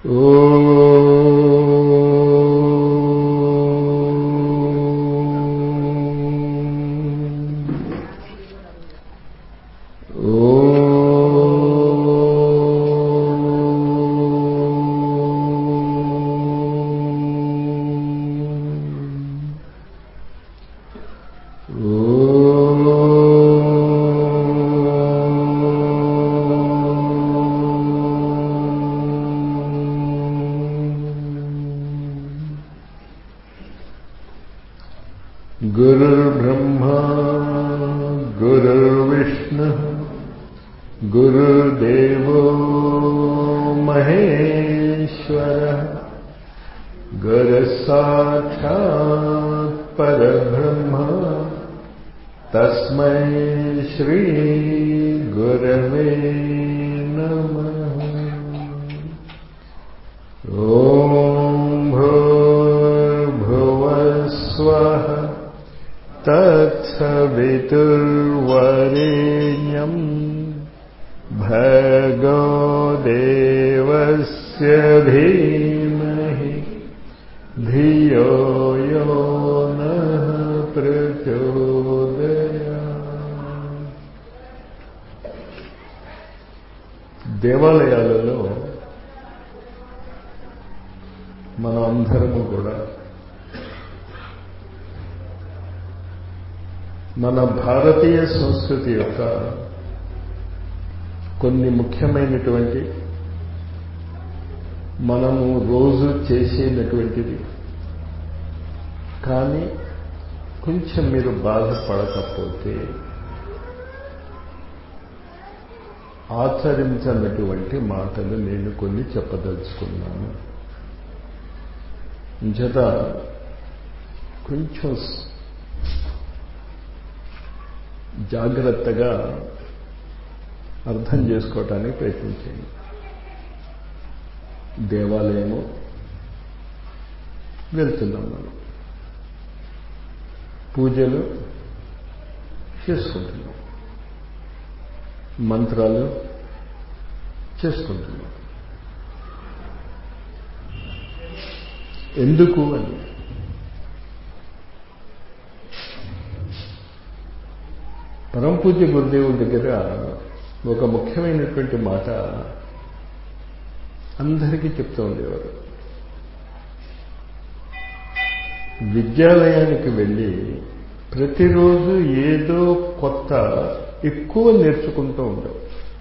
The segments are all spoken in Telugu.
गुरुर्ब्रह्मा गुरुर्विष्णुः गुरुर्देवो महेश्वरः गुरुसाक्षात् परब्रह्म तस्मै श्रीगुरवे नमः ॐ भूर्भुवस्वः तत्सवितुर्वरेण्यम् भगो देवस्य धीमहि धियो यो नः प्रचोदयात् దేవాలయాలలో మనం అందరము కూడా మన భారతీయ సంస్కృతి యొక్క కొన్ని ముఖ్యమైనటువంటి మనము రోజు చేసేటటువంటిది కానీ కొంచెం మీరు బాధపడకపోతే ఆచరించనటువంటి మాటలు నేను కొన్ని చెప్పదలుచుకున్నాను జత కొంచెం జాగ్రత్తగా అర్థం చేసుకోవటానికి ప్రయత్నించండి దేవాలయము వెళ్తున్నాం మనం పూజలు చేసుకుంటున్నాం మంత్రాలు చేసుకుంటున్నాం ఎందుకు అని పరంపూజ్య గురుదేవుల దగ్గర ఒక ముఖ్యమైనటువంటి మాట అందరికీ చెప్తూ ఉండేవారు విద్యాలయానికి వెళ్ళి ప్రతిరోజు ఏదో కొత్త ఎక్కువ నేర్చుకుంటూ ఉండవు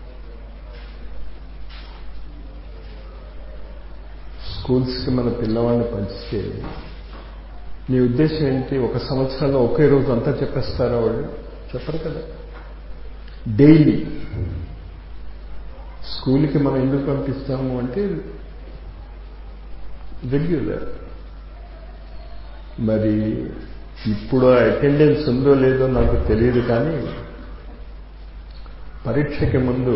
స్కూల్స్కి మన పిల్లవాడిని పంచితే నీ ఉద్దేశం ఏంటి ఒక సంవత్సరంలో ఒకే రోజు అంతా చెప్పేస్తారా వాళ్ళు చెప్పరు కదా డైలీ స్కూల్కి మనం ఎందుకు పంపిస్తాము అంటే రెగ్యులర్ మరి ఇప్పుడు ఆ అటెండెన్స్ ఉందో లేదో నాకు తెలియదు కానీ పరీక్షకి ముందు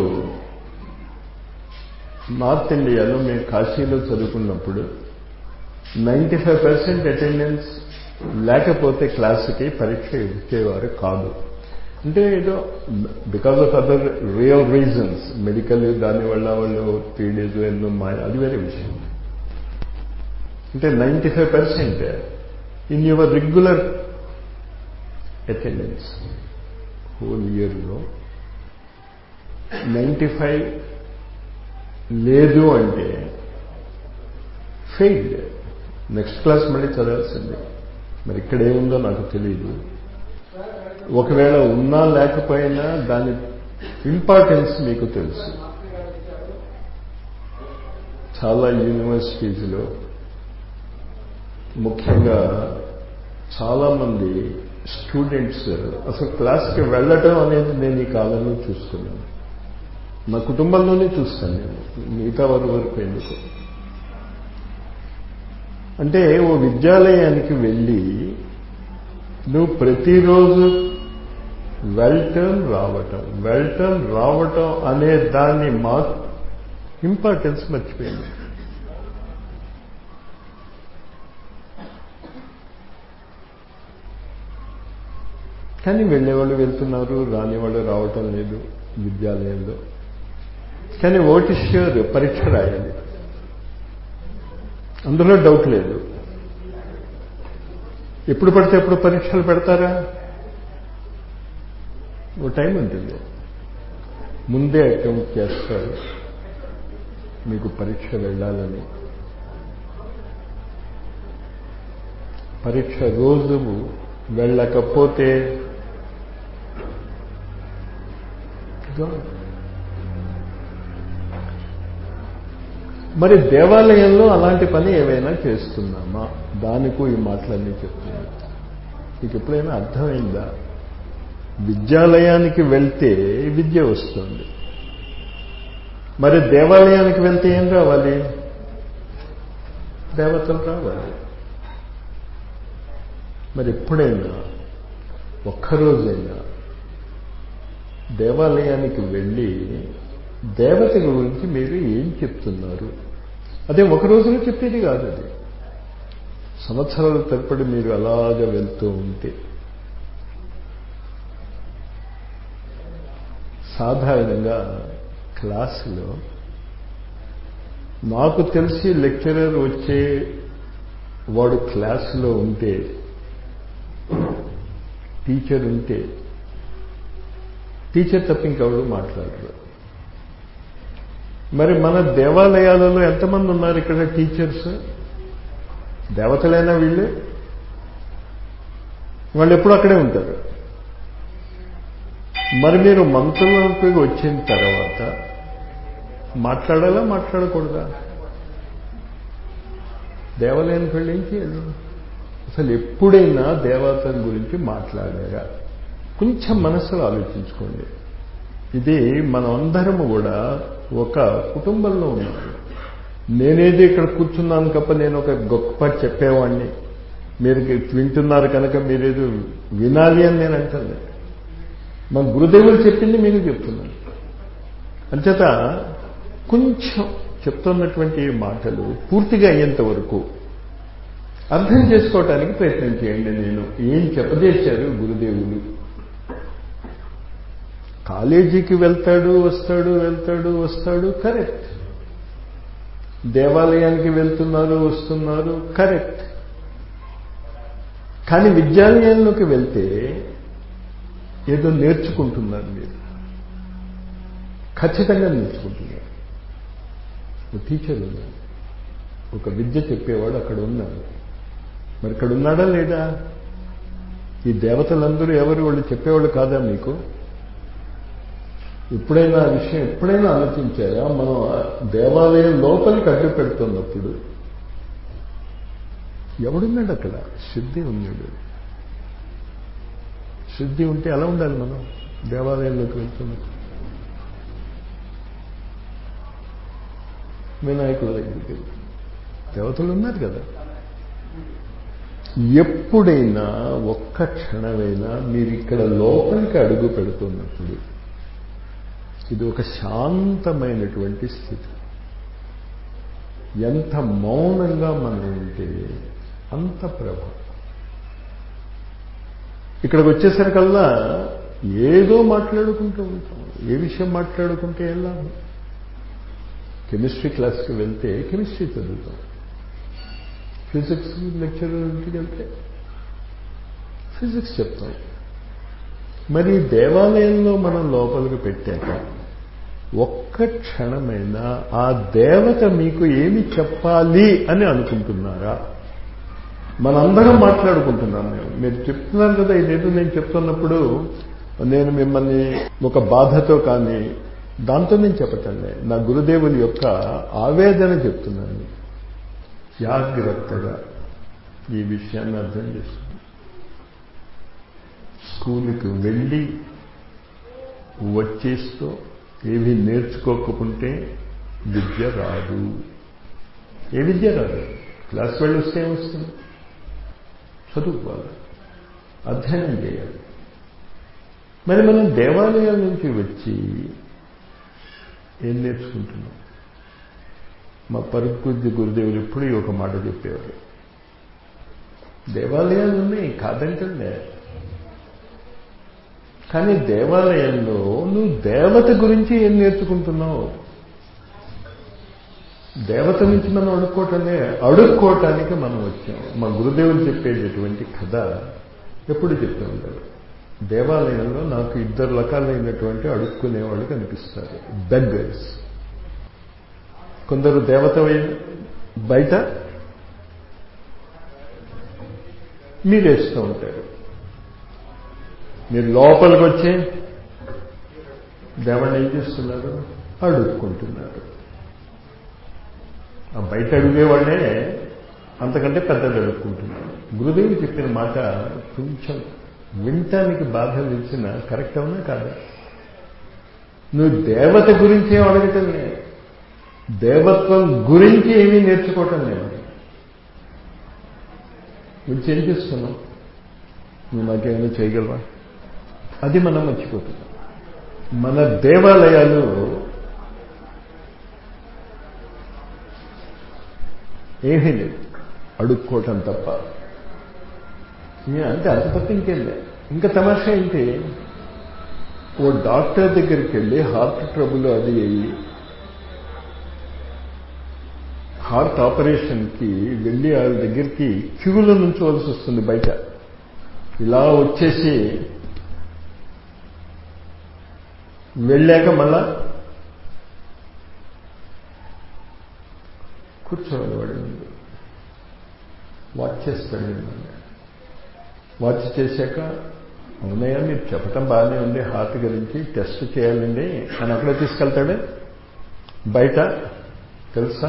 నార్త్ ఇండియాలో మేము కాశీలో చదువుకున్నప్పుడు నైంటీ ఫైవ్ పర్సెంట్ అటెండెన్స్ లేకపోతే క్లాసుకి పరీక్ష ఇచ్చేవారు కాదు అంటే ఏదో because of other real reasons medical దానివల్ల వాళ్ళు త్రీ డేస్ ఎన్నో మాయ అది వేరే విషయం అంటే ninety five percent in your regular attendance whole ఇయర్లో నైంటీ ఫైవ్ లేదు అంటే ఫెయిల్డ్ నెక్స్ట్ క్లాస్ మళ్ళీ చదవాల్సిందే మరి ఇక్కడ ఏముందో నాకు తెలియదు ఒకవేళ ఉన్నా లేకపోయినా దాని ఇంపార్టెన్స్ మీకు తెలుసు చాలా యూనివర్సిటీస్లో ముఖ్యంగా చాలామంది స్టూడెంట్స్ అసలు క్లాస్కి వెళ్ళటం అనేది నేను ఈ కాలంలో చూస్తున్నాను నా కుటుంబంలోనే చూస్తాను నేను మిగతా వారి వరకు ఎందుకు అంటే ఓ విద్యాలయానికి వెళ్ళి నువ్వు ప్రతిరోజు వెళ్ళటం రావటం వెళ్ళటం రావటం అనే దాన్ని మా ఇంపార్టెన్స్ మర్చిపోయింది కానీ వెళ్ళేవాళ్ళు వెళ్తున్నారు రానివాళ్ళు రావటం లేదు విద్యాలయంలో కానీ ఓటు ష్యూర్ పరీక్ష రాయాలి అందులో డౌట్ లేదు ఎప్పుడు పడితే ఎప్పుడు పరీక్షలు పెడతారా ఓ టైం ఉంటుంది ముందే అటెంప్ట్ చేస్తారు మీకు పరీక్ష వెళ్ళాలని పరీక్ష రోజు వెళ్ళకపోతే మరి దేవాలయంలో అలాంటి పని ఏమైనా చేస్తున్నామా దానికూ ఈ మాటలన్నీ చెప్తున్నాను మీకు ఎప్పుడైనా అర్థమైందా విద్యాలయానికి వెళ్తే విద్య వస్తుంది మరి దేవాలయానికి వెళ్తే ఏం రావాలి దేవతలు రావాలి మరి ఎప్పుడైనా ఒక్కరోజైనా దేవాలయానికి వెళ్ళి దేవత గురించి మీరు ఏం చెప్తున్నారు అదే ఒక రోజులో చెప్పేది కాదు అది సంవత్సరాల తరపడి మీరు అలాగ వెళ్తూ ఉంటే సాధారణంగా క్లాసులో నాకు తెలిసి లెక్చరర్ వచ్చే వాడు క్లాసులో ఉంటే టీచర్ ఉంటే టీచర్ తప్ప ఇంకెవరు మాట్లాడరు మరి మన దేవాలయాలలో ఎంతమంది ఉన్నారు ఇక్కడ టీచర్స్ దేవతలైనా వీళ్ళే వాళ్ళు ఎప్పుడు అక్కడే ఉంటారు మరి మీరు మంత్రులకు వచ్చిన తర్వాత మాట్లాడాలా మాట్లాడకూడదా దేవాలయానికి వెళ్ళి ఏం చేయాలి అసలు ఎప్పుడైనా దేవతల గురించి మాట్లాడారా కొంచెం మనసులో ఆలోచించుకోండి ఇది మనమందరము కూడా ఒక కుటుంబంలో ఉన్నాము నేనేది ఇక్కడ కూర్చున్నాను తప్ప నేను ఒక గొప్ప చెప్పేవాడిని మీరు వింటున్నారు కనుక మీరేదో వినాలి అని నేను అంటాను మా గురుదేవులు చెప్పింది మీకు చెప్తున్నాను అంచేత కొంచెం చెప్తున్నటువంటి మాటలు పూర్తిగా అయ్యేంత వరకు అర్థం చేసుకోవటానికి ప్రయత్నం చేయండి నేను ఏం చెప్పజేశారు గురుదేవులు కాలేజీకి వెళ్తాడు వస్తాడు వెళ్తాడు వస్తాడు కరెక్ట్ దేవాలయానికి వెళ్తున్నారు వస్తున్నారు కరెక్ట్ కానీ విద్యాలయంలోకి వెళ్తే ఏదో నేర్చుకుంటున్నారు మీరు ఖచ్చితంగా నేర్చుకుంటున్నారు ఒక టీచర్ ఉన్నాడు ఒక విద్య చెప్పేవాడు అక్కడ ఉన్నాడు మరి ఇక్కడ ఉన్నాడా లేదా ఈ దేవతలందరూ ఎవరు వాళ్ళు చెప్పేవాళ్ళు కాదా మీకు ఎప్పుడైనా ఆ విషయం ఎప్పుడైనా ఆలోచించారా మనం దేవాలయం లోపలికి అడ్డు పెడుతున్నప్పుడు ఎవడున్నాడు అక్కడ శుద్ధి ఉన్నాడు శుద్ధి ఉంటే ఎలా ఉండాలి మనం దేవాలయంలోకి వెళ్తున్నప్పుడు వినాయకుల దగ్గరికి వెళ్తాం దేవతలు ఉన్నారు కదా ఎప్పుడైనా ఒక్క క్షణమైనా మీరు ఇక్కడ లోపలికి అడుగు పెడుతున్నప్పుడు ఇది ఒక శాంతమైనటువంటి స్థితి ఎంత మౌనంగా మనం ఉంటే అంత ప్రభావం ఇక్కడికి వచ్చేసరికల్లా ఏదో మాట్లాడుకుంటూ ఉంటాం ఏ విషయం మాట్లాడుకుంటే ఎలా కెమిస్ట్రీ క్లాస్కి వెళ్తే కెమిస్ట్రీ చదువుతాం ఫిజిక్స్ లెక్చరర్ ఇంటికి వెళ్తే ఫిజిక్స్ చెప్తాం మరి దేవాలయంలో మనం లోపలికి పెట్టాక ఒక్క క్షణమైనా ఆ దేవత మీకు ఏమి చెప్పాలి అని అనుకుంటున్నారా మనందరం మాట్లాడుకుంటున్నాం మేము మీరు చెప్తున్నారు కదా ఇదేదో నేను చెప్తున్నప్పుడు నేను మిమ్మల్ని ఒక బాధతో కానీ దాంతో నేను చెప్పటంలే నా గురుదేవుని యొక్క ఆవేదన చెప్తున్నాను జాగ్రత్తగా ఈ విషయాన్ని అర్థం చేసుకోండి స్కూల్కి వెళ్ళి వచ్చేస్తూ ఏవి నేర్చుకోకపోతే విద్య రాదు ఏ విద్య రాదు క్లాస్ వెళ్ళి వస్తే ఏమొస్తుంది చదువుకోవాలి అధ్యయనం చేయాలి మరి మనం దేవాలయాల నుంచి వచ్చి ఏం నేర్చుకుంటున్నాం మా పరుపుద్ది గురుదేవులు ఎప్పుడు ఒక మాట చెప్పేవారు దేవాలయాలు ఉన్నాయి కాదంటే కానీ దేవాలయంలో నువ్వు దేవత గురించి ఏం నేర్చుకుంటున్నావు దేవత నుంచి మనం అడుక్కోవటమే అడుక్కోవటానికి మనం వచ్చాం మా గురుదేవులు చెప్పేటటువంటి కథ ఎప్పుడు చెప్తూ ఉంటారు దేవాలయంలో నాకు ఇద్దరు రకాలైనటువంటి అడుక్కునేవాళ్ళు కనిపిస్తారు బెగ్గర్స్ కొందరు దేవత బయట మీరేస్తూ ఉంటారు మీరు లోపలికి వచ్చి దేవుణ్ణి ఏం చేస్తున్నారు అడుక్కుంటున్నారు ఆ బయట అడిగేవాళ్ళే అంతకంటే పెద్దది అడుక్కుంటున్నారు గురుదేవుడు చెప్పిన మాట కొంచెం వినటానికి బాధలు ఇచ్చిన కరెక్ట్ అవునా కాదా నువ్వు దేవత గురించి ఏం అడగటం లేదు దేవత్వం గురించి ఏమీ నేర్చుకోవటం లేదు గురించి ఏం చేస్తున్నావు నువ్వు నాకేమైనా చేయగలవా అది మనం మర్చిపోతున్నాం మన దేవాలయాలు ఏమీ లేదు అడుక్కోవటం తప్ప అంటే అంత తప్ప ఇంకేం లేదు ఇంకా తమాషా ఏంటి ఓ డాక్టర్ దగ్గరికి వెళ్ళి హార్ట్ ట్రబుల్ అది అయ్యి హార్ట్ ఆపరేషన్కి వెళ్ళి వాళ్ళ దగ్గరికి క్యూలో నుంచోవలసి వస్తుంది బయట ఇలా వచ్చేసి వెళ్ళాక మళ్ళా కూర్చోవాలి వాడి ముందు వాచ్ చేస్తాడు వాచ్ చేశాక అవునయ్యా మీరు చెప్పటం బాగానే ఉంది హార్ట్ గురించి టెస్ట్ చేయాలండి అని అక్కడ తీసుకెళ్తాడు బయట తెలుసా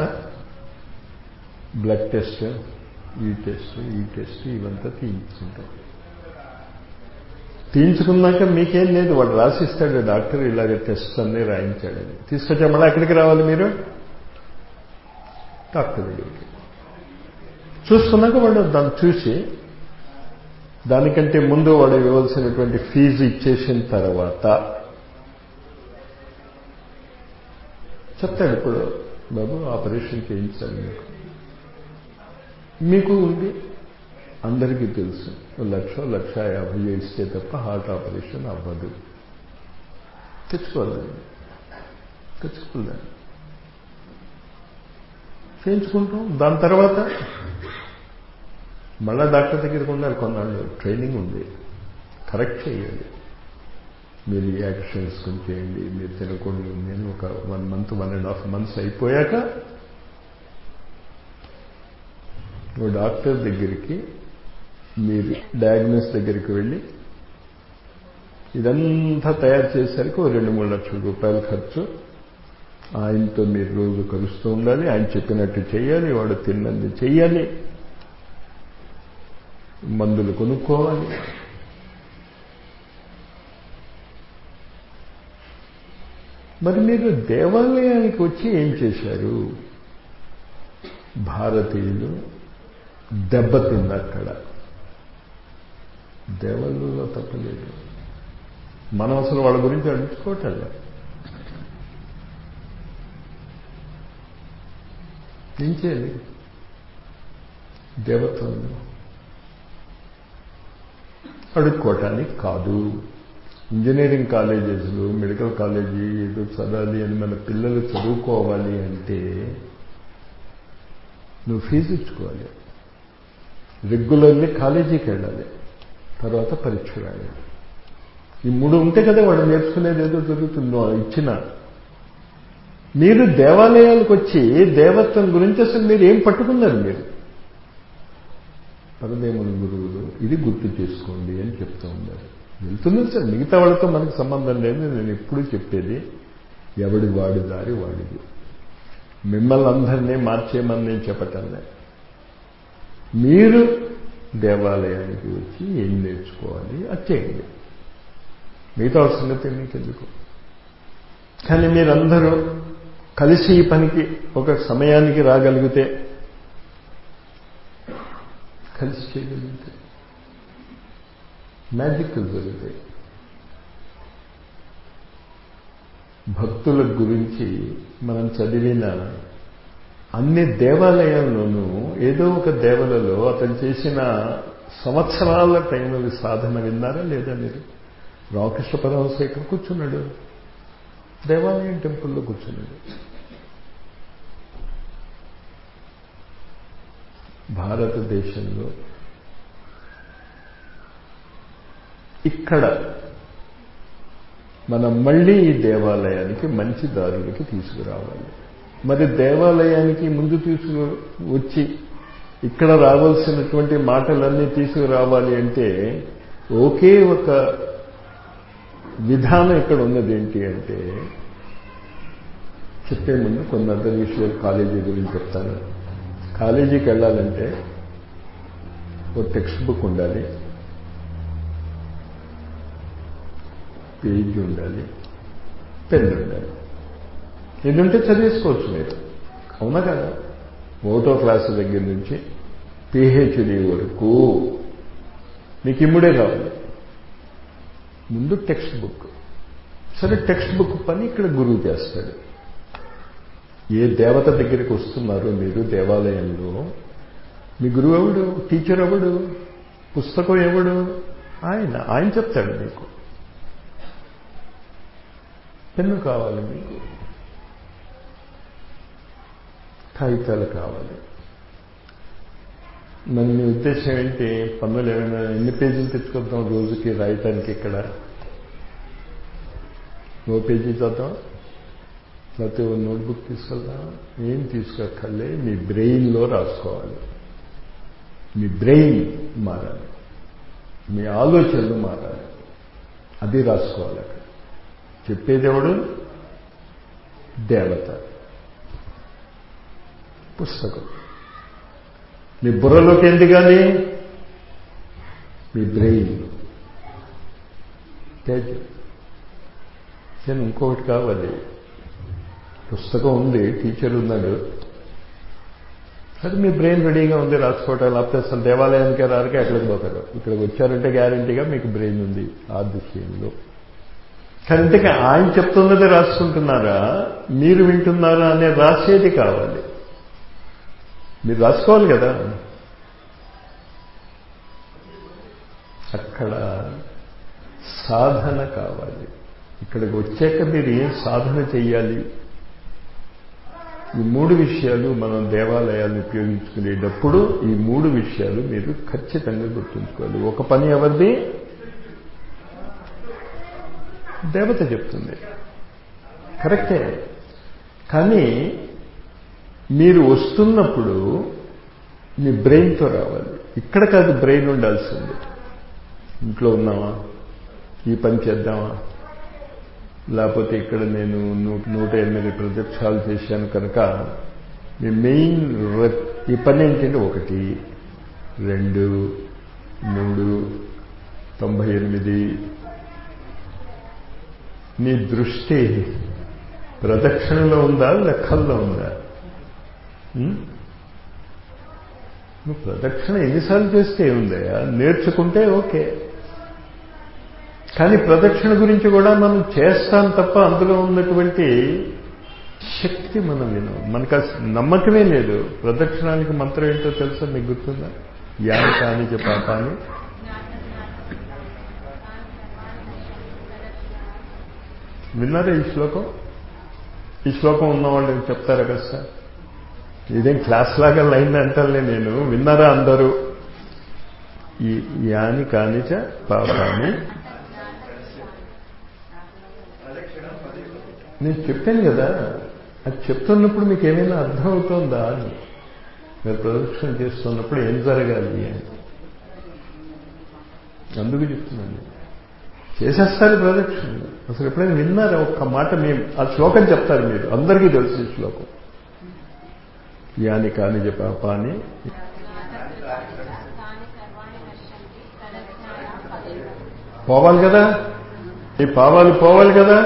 బ్లడ్ టెస్ట్ ఈ టెస్ట్ ఈ టెస్ట్ ఇవంతా తీయించుకుంటాం తీయించుకున్నాక మీకేం లేదు వాడు రాసిస్తాడు డాక్టర్ ఇలాగ టెస్ట్ అన్నీ రాయించాడని తీసుకొచ్చా మళ్ళీ ఎక్కడికి రావాలి మీరు డాక్టర్ దగ్గరికి చూసుకున్నాక వాడు దాన్ని చూసి దానికంటే ముందు వాడు ఇవ్వాల్సినటువంటి ఫీజు ఇచ్చేసిన తర్వాత చెప్తాడు ఇప్పుడు బాబు ఆపరేషన్ చేయించాలి మీకు మీకు ఉంది అందరికీ తెలుసు లక్ష లక్ష యాభై ఇస్తే తప్ప హార్ట్ ఆపరేషన్ అవ్వదు తెచ్చుకోవాలి తెచ్చుకోలేదు చేయించుకుంటాం దాని తర్వాత మళ్ళా డాక్టర్ దగ్గరికి ఉండాలి కొన్నాళ్ళు ట్రైనింగ్ ఉంది కరెక్ట్ చేయాలి మీరు ఈ యాక్షన్స్ కొంచెం చేయండి మీరు తినకూడదు నేను ఒక one month one and half months అయిపోయాక ఓ డాక్టర్ దగ్గరికి మీరు డయాగ్నోస్ దగ్గరికి వెళ్ళి ఇదంతా తయారు చేసరికి ఓ రెండు మూడు లక్షల రూపాయల ఖర్చు ఆయనతో మీరు రోజు కలుస్తూ ఉండాలి ఆయన చెప్పినట్టు చేయాలి వాడు తిన్నది చెయ్యాలి మందులు కొనుక్కోవాలి మరి మీరు దేవాలయానికి వచ్చి ఏం చేశారు భారతీయులు దెబ్బతింది అక్కడ దేవాలయంలో తప్పలేదు మనం అసలు వాళ్ళ గురించి అడుచుకోవటంలే ఏం చేయాలి దేవత్వంలో అడుక్కోవటానికి కాదు ఇంజనీరింగ్ కాలేజెస్లు మెడికల్ కాలేజీ ఏదో చదవాలి అని మన పిల్లలు చదువుకోవాలి అంటే నువ్వు ఫీజు ఇచ్చుకోవాలి రెగ్యులర్లీ కాలేజీకి వెళ్ళాలి తర్వాత పరీక్ష రాయాలి ఈ మూడు ఉంటే కదా వాడు నేర్చుకునేది ఏదో జరుగుతుందో ఇచ్చిన మీరు దేవాలయాలకు వచ్చి దేవత్వం గురించి అసలు మీరు ఏం పట్టుకున్నారు మీరు పరదేముల గురువులు ఇది గుర్తు చేసుకోండి అని చెప్తూ ఉన్నారు వెళ్తున్నారు సార్ మిగతా వాళ్ళతో మనకు సంబంధం లేదు నేను ఎప్పుడూ చెప్పేది ఎవడి వాడి దారి వాడిది మిమ్మల్ని అందరినీ మార్చేయమని నేను చెప్పటంలే మీరు దేవాలయానికి వచ్చి ఏం నేర్చుకోవాలి అది చేయండి మిగతా సంగతి మీకెందుకు కానీ మీరందరూ కలిసి ఈ పనికి ఒక సమయానికి రాగలిగితే కలిసి చేయగలిగితే మ్యాజిక్ జరుగుతాయి భక్తుల గురించి మనం చదివిన అన్ని దేవాలయాల్లోనూ ఏదో ఒక దేవలలో అతను చేసిన సంవత్సరాల టైంలో సాధన విన్నారా లేదా మీరు రామకృష్ణ పరమహంస ఇక్కడ కూర్చున్నాడు దేవాలయం టెంపుల్లో కూర్చున్నాడు భారతదేశంలో ఇక్కడ మనం మళ్ళీ ఈ దేవాలయానికి మంచి దారులకి తీసుకురావాలి మరి దేవాలయానికి ముందు తీసుకు వచ్చి ఇక్కడ రావాల్సినటువంటి మాటలన్నీ తీసుకురావాలి అంటే ఒకే ఒక విధానం ఇక్కడ ఉన్నది ఏంటి అంటే చెప్పే ముందు కొన్ని అదర్ విషయాలు కాలేజీ గురించి చెప్తాను కాలేజీకి వెళ్ళాలంటే ఒక టెక్స్ట్ బుక్ ఉండాలి పేజ్ ఉండాలి పెన్ ఉండాలి ఏంటంటే చదివేసుకోవచ్చు మీరు అవునా కదా ఒకటో క్లాసు దగ్గర నుంచి పిహెచ్డి వరకు మీకు ఇమ్ముడే కావాలి ముందు టెక్స్ట్ బుక్ సరే టెక్స్ట్ బుక్ పని ఇక్కడ గురువు చేస్తాడు ఏ దేవత దగ్గరికి వస్తున్నారో మీరు దేవాలయంలో మీ గురువు ఎవడు టీచర్ ఎవడు పుస్తకం ఎవడు ఆయన ఆయన చెప్తాడు మీకు పెన్ను కావాలి మీకు కాగితాలు కావాలి మరి మీ ఉద్దేశం ఏంటి పన్నులు ఏమైనా ఎన్ని పేజీలు తెచ్చుకుంటాం రోజుకి రాయటానికి ఇక్కడ ఓ పేజీ చదువుతాం లేకపోతే ఓ నోట్బుక్ తీసుకెళ్దాం ఏం తీసుకెక్కర్లే మీ బ్రెయిన్లో రాసుకోవాలి మీ బ్రెయిన్ మారాలి మీ ఆలోచనలు మారాలి అది రాసుకోవాలి అక్కడ చెప్పేదేవుడు దేవత పుస్తకం మీ బుర్రలోకి ఏంటి కానీ మీ బ్రెయిన్ తేజం నేను ఇంకొకటి కావాలి పుస్తకం ఉంది టీచర్ ఉన్నాడు అది మీ బ్రెయిన్ రెడీగా ఉంది రాసుకోవటం లేకపోతే అసలు దేవాలయానికి రారికే ఎక్కడికి పోతారు ఇక్కడికి వచ్చారంటే గ్యారంటీగా మీకు బ్రెయిన్ ఉంది ఆ దృశ్యంలో కానీ ఇంతకీ ఆయన చెప్తున్నది రాసుకుంటున్నారా మీరు వింటున్నారా అనే రాసేది కావాలి మీరు రాసుకోవాలి కదా అక్కడ సాధన కావాలి ఇక్కడికి వచ్చాక మీరు ఏం సాధన చెయ్యాలి ఈ మూడు విషయాలు మనం దేవాలయాలను ఉపయోగించుకునేటప్పుడు ఈ మూడు విషయాలు మీరు ఖచ్చితంగా గుర్తుంచుకోవాలి ఒక పని ఎవరిది దేవత చెప్తుంది కరెక్టే కానీ మీరు వస్తున్నప్పుడు మీ బ్రెయిన్తో రావాలి ఇక్కడ కాదు బ్రెయిన్ ఉండాల్సింది ఇంట్లో ఉన్నామా ఈ పని చేద్దామా లేకపోతే ఇక్కడ నేను నూట ఎనిమిది ప్రదక్షాలు చేశాను కనుక మీ మెయిన్ ఈ పని ఏంటంటే ఒకటి రెండు మూడు తొంభై ఎనిమిది నీ దృష్టి ప్రదక్షిణలో ఉందా లెక్కల్లో ఉందా నువ్వు ప్రదక్షిణ ఎన్నిసార్లు చేస్తే ఏముందయా నేర్చుకుంటే ఓకే కానీ ప్రదక్షిణ గురించి కూడా మనం చేస్తాం తప్ప అందులో ఉన్నటువంటి శక్తి మనం వినం మనకు నమ్మకమే లేదు ప్రదక్షిణానికి మంత్రం ఏంటో తెలుసా మీకు గుర్తుందా యాని కాని పాపాన్ని విన్నారా ఈ శ్లోకం ఈ శ్లోకం ఉన్నవాళ్ళు చెప్తారా కదా సార్ ఇదేం క్లాస్ లాగా లైన్ అంటారులే నేను విన్నారా అందరూ ఈ యాని కానిచ పాపాన్ని నేను చెప్పాను కదా అది చెప్తున్నప్పుడు మీకు ఏమైనా అర్థం అవుతుందా అని మీరు ప్రదక్షిణ చేస్తున్నప్పుడు ఏం జరగాలి అని అందుకు చెప్తున్నాను చేసేస్తారు ప్రదక్షిణ అసలు ఎప్పుడైనా విన్నారా ఒక్క మాట మేము ఆ శ్లోకం చెప్తారు మీరు అందరికీ తెలుసు ఈ శ్లోకం యాని కాని పాపాని పోవాలి కదా ఈ పావాలు పోవాలి కదా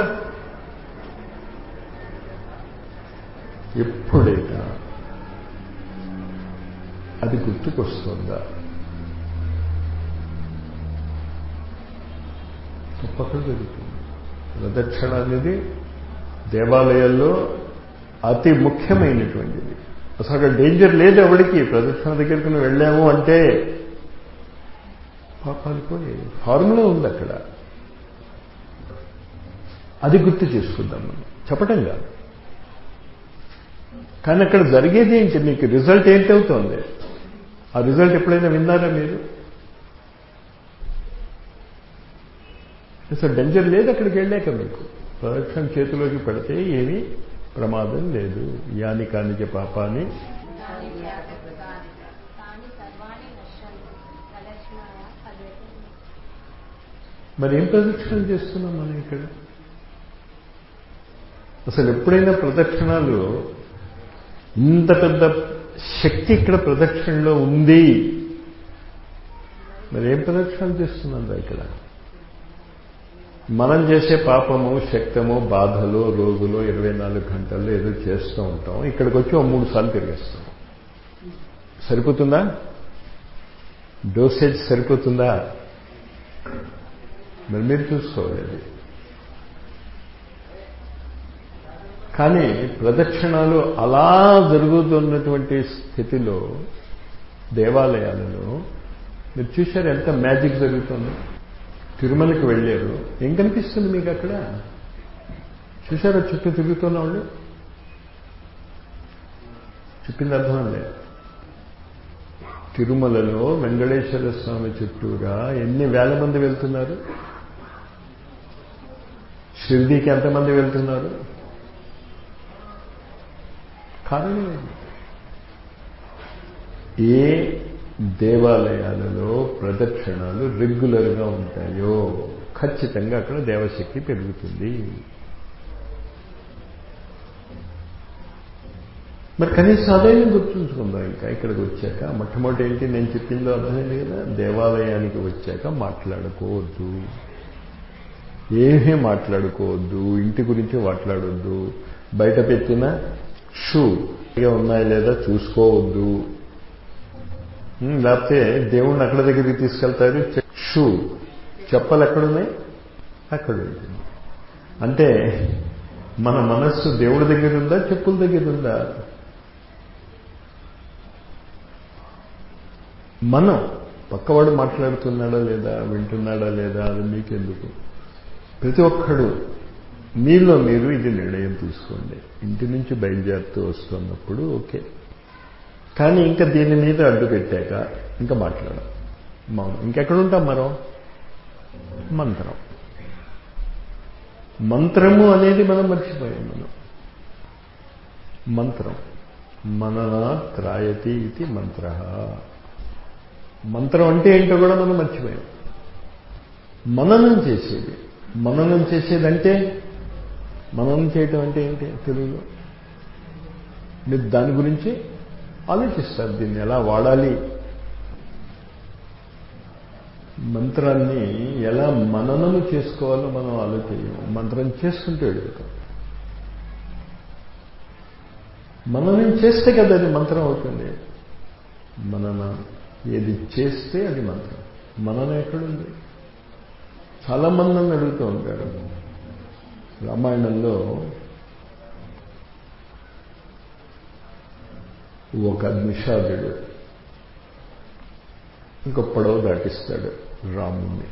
ఎప్పుడైనా అది గుర్తుకొస్తుందా తప్పకుండా జరుగుతుంది ప్రదక్షిణ అనేది దేవాలయాల్లో అతి ముఖ్యమైనటువంటిది అసలు అక్కడ డేంజర్ లేదు ఎవరికి ప్రదక్షిణ దగ్గరికి నువ్వు వెళ్ళాము అంటే పాపాలు పోయి ఫార్ములా ఉంది అక్కడ అది గుర్తు చేసుకుందాం మనం చెప్పటం కాదు కానీ అక్కడ జరిగేది ఏంటి మీకు రిజల్ట్ ఏంటవుతోంది ఆ రిజల్ట్ ఎప్పుడైనా విన్నారా మీరు అసలు డేంజర్ లేదు అక్కడికి వెళ్ళాక మీకు ప్రదక్షిణ చేతిలోకి పెడితే ఏమీ ప్రమాదం లేదు యాని కానిచ పాపాన్ని మరి ఏం ప్రదక్షిణం చేస్తున్నాం మనం ఇక్కడ అసలు ఎప్పుడైనా ప్రదక్షిణాలు ఇంత పెద్ద శక్తి ఇక్కడ ప్రదక్షిణలో ఉంది మరి ఏం ప్రదక్షిణలు చేస్తున్నాం ఇక్కడ మనం చేసే పాపము శక్తము బాధలు రోజులు ఇరవై నాలుగు గంటల్లో ఏదో చేస్తూ ఉంటాం ఇక్కడికి వచ్చి ఓ మూడు సార్లు తిరిగేస్తాం సరిపోతుందా డోసేజ్ సరిపోతుందా మరి మీరు చూసుకోవాలి అది కానీ ప్రదక్షిణాలు అలా జరుగుతున్నటువంటి స్థితిలో దేవాలయాలలో మీరు చూశారు ఎంత మ్యాజిక్ జరుగుతుంది తిరుమలకి వెళ్ళారు ఏం కనిపిస్తుంది మీకు అక్కడ చూశారా చుట్టూ తిరుగుతున్న వాళ్ళు చెప్పింది అర్థం లేదు తిరుమలలో వెంకటేశ్వర స్వామి చుట్టూరా ఎన్ని వేల మంది వెళ్తున్నారు షిర్డీకి ఎంతమంది వెళ్తున్నారు కారణం ఏంటి ఏ దేవాలయాలలో ప్రదక్షిణాలు రెగ్యులర్గా ఉంటాయో ఖచ్చితంగా అక్కడ దేవశక్తి పెరుగుతుంది మరి కనీసం అదైనా గుర్తుంచుకుందాం ఇంకా ఇక్కడికి వచ్చాక మొట్టమొదటి ఏంటి నేను చెప్పిందో అర్థమైంది కదా దేవాలయానికి వచ్చాక మాట్లాడుకోవద్దు ఏమీ మాట్లాడుకోవద్దు ఇంటి గురించి మాట్లాడొద్దు బయట పెట్టిన షూ ఉన్నాయా లేదా చూసుకోవద్దు లేకపోతే దేవుణ్ణి అక్కడ దగ్గరికి తీసుకెళ్తారు షూ చెప్పలు ఎక్కడున్నాయి అక్కడ ఉంటుంది అంటే మన మనస్సు దేవుడి దగ్గర ఉందా చెప్పుల దగ్గర ఉందా మనం పక్కవాడు మాట్లాడుతున్నాడా లేదా వింటున్నాడా లేదా అది మీకెందుకు ప్రతి ఒక్కడు మీలో మీరు ఇది నిర్ణయం తీసుకోండి ఇంటి నుంచి బయలుదేరుతూ వస్తున్నప్పుడు ఓకే కానీ ఇంకా దీని మీద అడ్డు పెట్టాక ఇంకా మాట్లాడం మౌనం ఇంకెక్కడ ఉంటాం మనం మంత్రం మంత్రము అనేది మనం మర్చిపోయాం మనం మంత్రం మననా త్రాయతి ఇది మంత్ర మంత్రం అంటే ఏంటో కూడా మనం మర్చిపోయాం మననం చేసేది మననం చేసేదంటే మననం చేయటం అంటే ఏంటి తెలుగులో మీరు దాని గురించి ఆలోచిస్తారు దీన్ని ఎలా వాడాలి మంత్రాన్ని ఎలా మననము చేసుకోవాలో మనం ఆలోచించాం మంత్రం చేసుకుంటూ వెళ్ళిపోతాం మననం చేస్తే కదా అది మంత్రం అవుతుంది మనన ఏది చేస్తే అది మంత్రం మనన ఎక్కడుంది చాలా మంది నన్ను అడుగుతూ ఉంటారు రామాయణంలో ఒక నిషాదుడు ఇంకో పొడవ దాటిస్తాడు రాముణ్ణి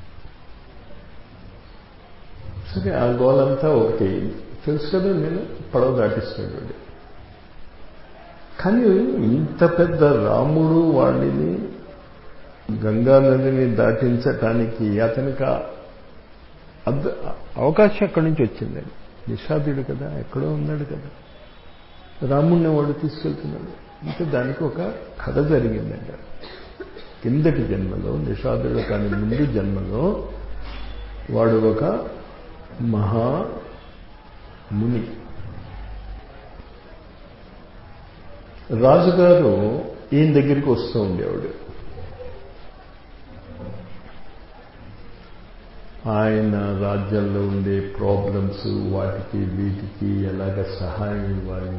సరే ఆ గోలంతా ఒకటి తెలుసు కదా నేను పొడవ దాటిస్తాడు వాడు కానీ ఇంత పెద్ద రాముడు వాడిని గంగా నదిని దాటించటానికి అతనికి అద్ అవకాశం అక్కడి నుంచి వచ్చిందండి నిషాదుడు కదా ఎక్కడో ఉన్నాడు కదా రాముణ్ణి వాడు తీసుకెళ్తున్నాడు ఇంకా దానికి ఒక కథ జరిగిందంట కిందటి జన్మలో నిషాదుడు కాని ముందు జన్మలో వాడు ఒక మహా ముని రాజుగారు ఈయన దగ్గరికి వస్తూ ఉండేవాడు ఆయన రాజ్యంలో ఉండే ప్రాబ్లమ్స్ వాటికి వీటికి ఎలాగ సహాయం ఇవ్వాలి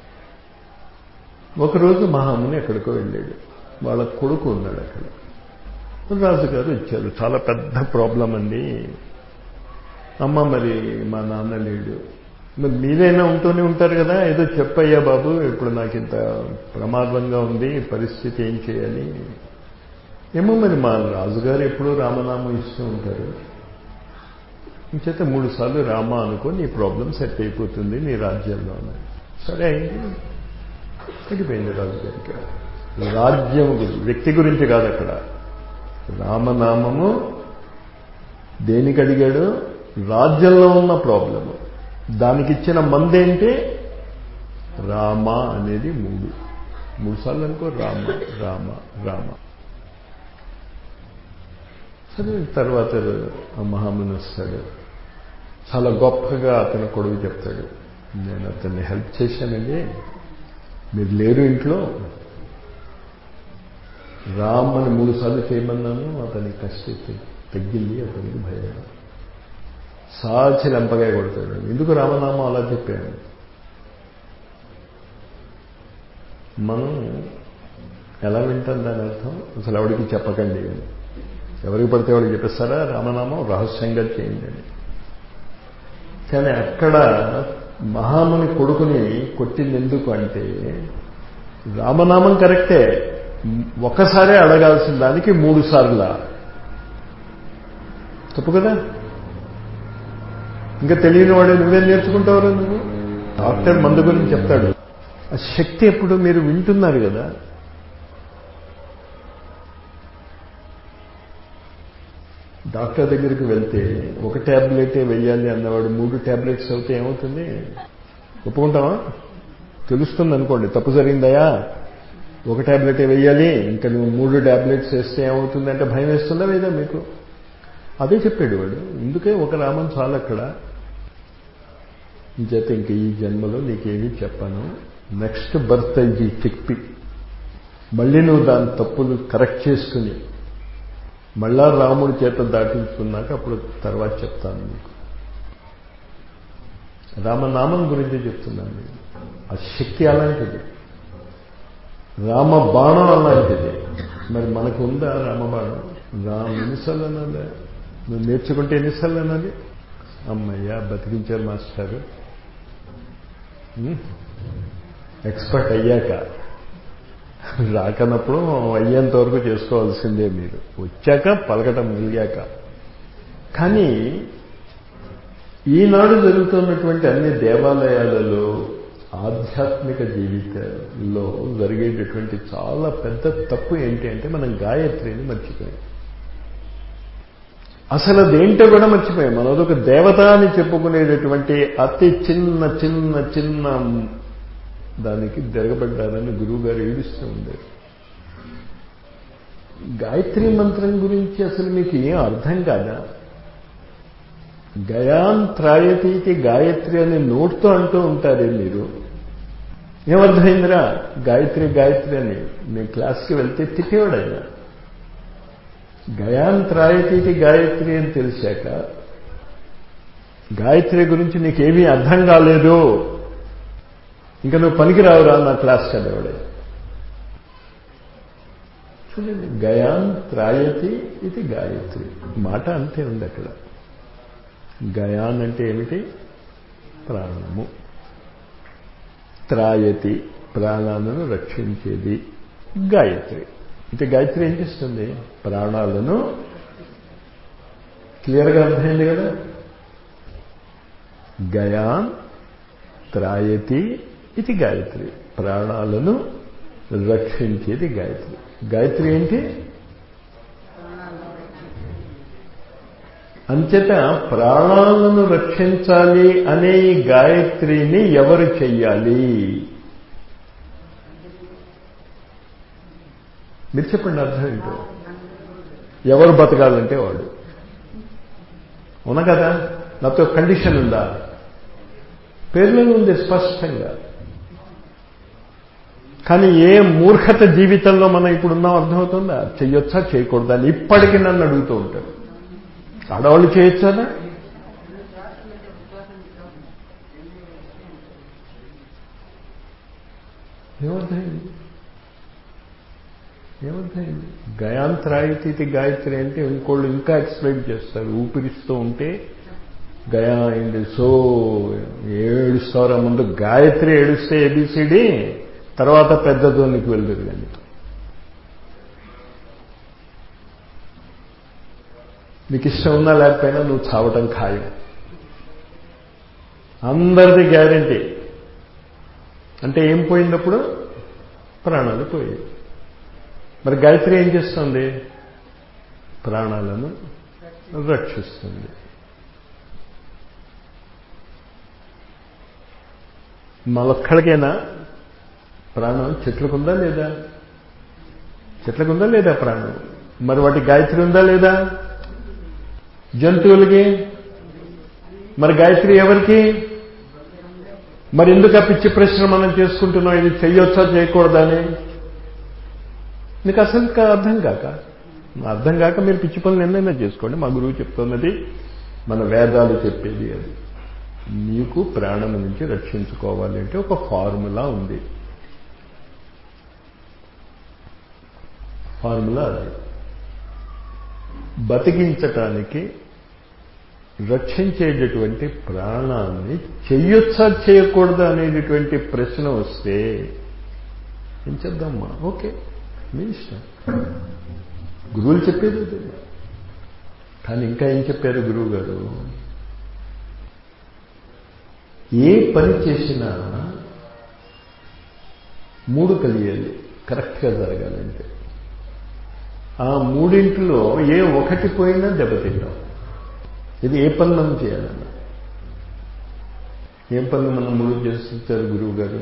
ఒకరోజు మహాముని ఎక్కడికో వెళ్ళాడు వాళ్ళ కొడుకు ఉన్నాడు అక్కడ రాజుగారు ఇచ్చారు చాలా పెద్ద ప్రాబ్లం అండి అమ్మ మరి మా నాన్న లేడు మరి మీరైనా ఉంటూనే ఉంటారు కదా ఏదో చెప్పయ్యా బాబు ఇప్పుడు నాకు ఇంత ప్రమాదంగా ఉంది పరిస్థితి ఏం చేయాలి ఏమో మరి మా రాజుగారు ఎప్పుడూ రామనామం ఇస్తూ ఉంటారు ఇంచేత మూడు సార్లు రామ అనుకో నీ ప్రాబ్లం సెట్ అయిపోతుంది నీ రాజ్యంలో సరే అయింది తగ్గిపోయింది రాజుగారికి రాజ్యం వ్యక్తి గురించి కాదు అక్కడ రామనామము దేనికి అడిగాడు రాజ్యంలో ఉన్న ప్రాబ్లము దానికి ఇచ్చిన మందేంటి రామ అనేది మూడు మూడు సార్లు అనుకో రామ రామ రామ సరే తర్వాత ఆ మహాముని వస్తాడు చాలా గొప్పగా అతను కొడుకు చెప్తాడు నేను అతన్ని హెల్ప్ చేశానండి మీరు లేరు ఇంట్లో రామ్ అని మూడు సార్లు చేయమన్నాను అతనికి కష్టం తగ్గింది అతనికి భయం సాచి లంపగా కొడతాడు ఎందుకు రామనామం అలా చెప్పాను మనం ఎలా వింటాం దాని అర్థం అసలు ఎవరికి చెప్పకండి ఎవరికి పడితే వాడికి చెప్పేస్తారా రామనామం రహస్యంగా చేయండి అని కానీ అక్కడ మహాముని కొడుకుని కొట్టింది ఎందుకు అంటే రామనామం కరెక్టే ఒకసారే అడగాల్సిన దానికి మూడు సార్లా తప్పు కదా ఇంకా తెలియని వాడు నువ్వేం నేర్చుకుంటావు నువ్వు డాక్టర్ మందు గురించి చెప్తాడు ఆ శక్తి ఎప్పుడు మీరు వింటున్నారు కదా డాక్టర్ దగ్గరికి వెళ్తే ఒక ట్యాబ్లెటే వెయ్యాలి అన్నవాడు మూడు ట్యాబ్లెట్స్ అవుతే ఏమవుతుంది ఒప్పుకుంటావా తెలుస్తుంది అనుకోండి తప్పు జరిగిందయా ఒక ట్యాబ్లెటే వెయ్యాలి ఇంకా నువ్వు మూడు ట్యాబ్లెట్స్ వేస్తే ఏమవుతుంది అంటే భయం వేస్తుందా లేదా మీకు అదే చెప్పాడు వాడు ఎందుకే ఒక రామం చాలు అక్కడ చేత ఇంక ఈ జన్మలో నీకేమీ చెప్పాను నెక్స్ట్ బర్త్ ఇది చెప్పి మళ్ళీ నువ్వు దాని తప్పులు కరెక్ట్ చేసుకుని మళ్ళా రాముడి చేత దాటించుకున్నాక అప్పుడు తర్వాత చెప్తాను మీకు రామనామం గురించి చెప్తున్నాను నేను ఆ శక్తి అలాంటిది రామ బాణం అలాంటిది మరి మనకు ఉందా రామబాణం రామ ఎన్నిసార్లు అనాలి నువ్వు నేర్చుకుంటే ఎన్నిసార్లు అనాలి అమ్మయ్యా బతికించారు మాస్టారు ఎక్స్పర్ట్ అయ్యాక రాకనప్పుడు అయ్యేంత వరకు చేసుకోవాల్సిందే మీరు వచ్చాక పలకటం మిలిగాక కానీ ఈనాడు జరుగుతున్నటువంటి అన్ని దేవాలయాలలో ఆధ్యాత్మిక జీవితంలో జరిగేటటువంటి చాలా పెద్ద తప్పు ఏంటి అంటే మనం గాయత్రిని మర్చిపోయాం అసలు అదేంటో కూడా మర్చిపోయాం మనం అదొక దేవత అని చెప్పుకునేటటువంటి అతి చిన్న చిన్న చిన్న దానికి తిరగబడ్డారని గురువు గారు ఏడుస్తూ ఉండేది గాయత్రి మంత్రం గురించి అసలు మీకు ఏం అర్థం కాదా గయాన్ త్రాయతీతి గాయత్రి అని నోట్తో అంటూ ఉంటారే మీరు ఏమర్థమైందిరా గాయత్రి గాయత్రి అని మీ క్లాస్కి వెళ్తే తిట్టేవాడు ఆయన గయాన్ త్రాయతీతి గాయత్రి అని తెలిసాక గాయత్రి గురించి నీకేమీ అర్థం కాలేదు ఇంకా నువ్వు పనికిరావురా నా క్లాస్ చదివాడే చూడండి గయాన్ త్రాయతి ఇది గాయత్రి మాట అంతే ఉంది అక్కడ గయాన్ అంటే ఏమిటి ప్రాణము త్రాయతి ప్రాణాలను రక్షించేది గాయత్రి అంటే గాయత్రి ఏం చేస్తుంది ప్రాణాలను క్లియర్గా అర్థమైంది కదా గయాన్ త్రాయతి ఇది గాయత్రి ప్రాణాలను రక్షించేది గాయత్రి గాయత్రి ఏంటి అంచేత ప్రాణాలను రక్షించాలి అనే ఈ గాయత్రిని ఎవరు చెయ్యాలి మీరు చెప్పండి అర్థం ఏంటో ఎవరు బతకాలంటే వాడు అవునా కదా నాతో కండిషన్ ఉందా పేర్లో ఉంది స్పష్టంగా కానీ ఏ మూర్ఖత జీవితంలో మనం ఇప్పుడున్నాం అర్థమవుతుందా చెయ్యొచ్చా చేయకూడదా అని ఇప్పటికీ నన్ను అడుగుతూ ఉంటారు ఆడవాళ్ళు చేయొచ్చా ఏమర్థమైంది ఏమర్థమైంది గయాంత్రాయితీ గాయత్రి అంటే ఇంకోళ్ళు ఇంకా ఎక్స్ప్లెయిన్ చేస్తారు ఊపిరిస్తూ ఉంటే గయా అయింది సో ఏడుస్తారా ముందు గాయత్రి ఏడుస్తే ఏబిసిడి తర్వాత పెద్ద ధ్వనికి వెళ్తారు కానీ నీకు ఇష్టం ఉన్నా లేకపోయినా నువ్వు చావటం ఖాయం అందరిది గ్యారంటీ అంటే ఏం పోయినప్పుడు ప్రాణాలు పోయాయి మరి గాయత్రి ఏం చేస్తుంది ప్రాణాలను రక్షిస్తుంది మళ్ళొక్కడికైనా ప్రాణం చెట్లకుందా లేదా చెట్లకుందా లేదా ప్రాణం మరి వాటి గాయత్రి ఉందా లేదా జంతువులకి మరి గాయత్రి ఎవరికి మరి ఎందుకు ఆ పిచ్చి ప్రశ్న మనం చేసుకుంటున్నాం ఇది చెయ్యొచ్చా చేయకూడదా అని మీకు అసలు అర్థం కాక అర్థం కాక మీరు పిచ్చి పనులు ఎన్నైనా చేసుకోండి మా గురువు చెప్తున్నది మన వేదాలు చెప్పేది అది నీకు ప్రాణం నుంచి రక్షించుకోవాలి అంటే ఒక ఫార్ములా ఉంది ఫార్ములా అది బతికించటానికి రక్షించేటటువంటి ప్రాణాన్ని చెయ్యొచ్చా చేయకూడదా అనేటటువంటి ప్రశ్న వస్తే ఏం చేద్దామా ఓకే మీ ఇష్టం గురువులు చెప్పేది అదే కానీ ఇంకా ఏం చెప్పారు గురువు గారు ఏ పని చేసినా మూడు కలియాలి కరెక్ట్గా జరగాలంటే ఆ మూడింటిలో ఏ ఒకటి పోయినా దెబ్బతింటాం ఇది ఏ పని మనం చేయాలన్న ఏం పనులు మనం మూడు చేస్తుంటారు గురువు గారు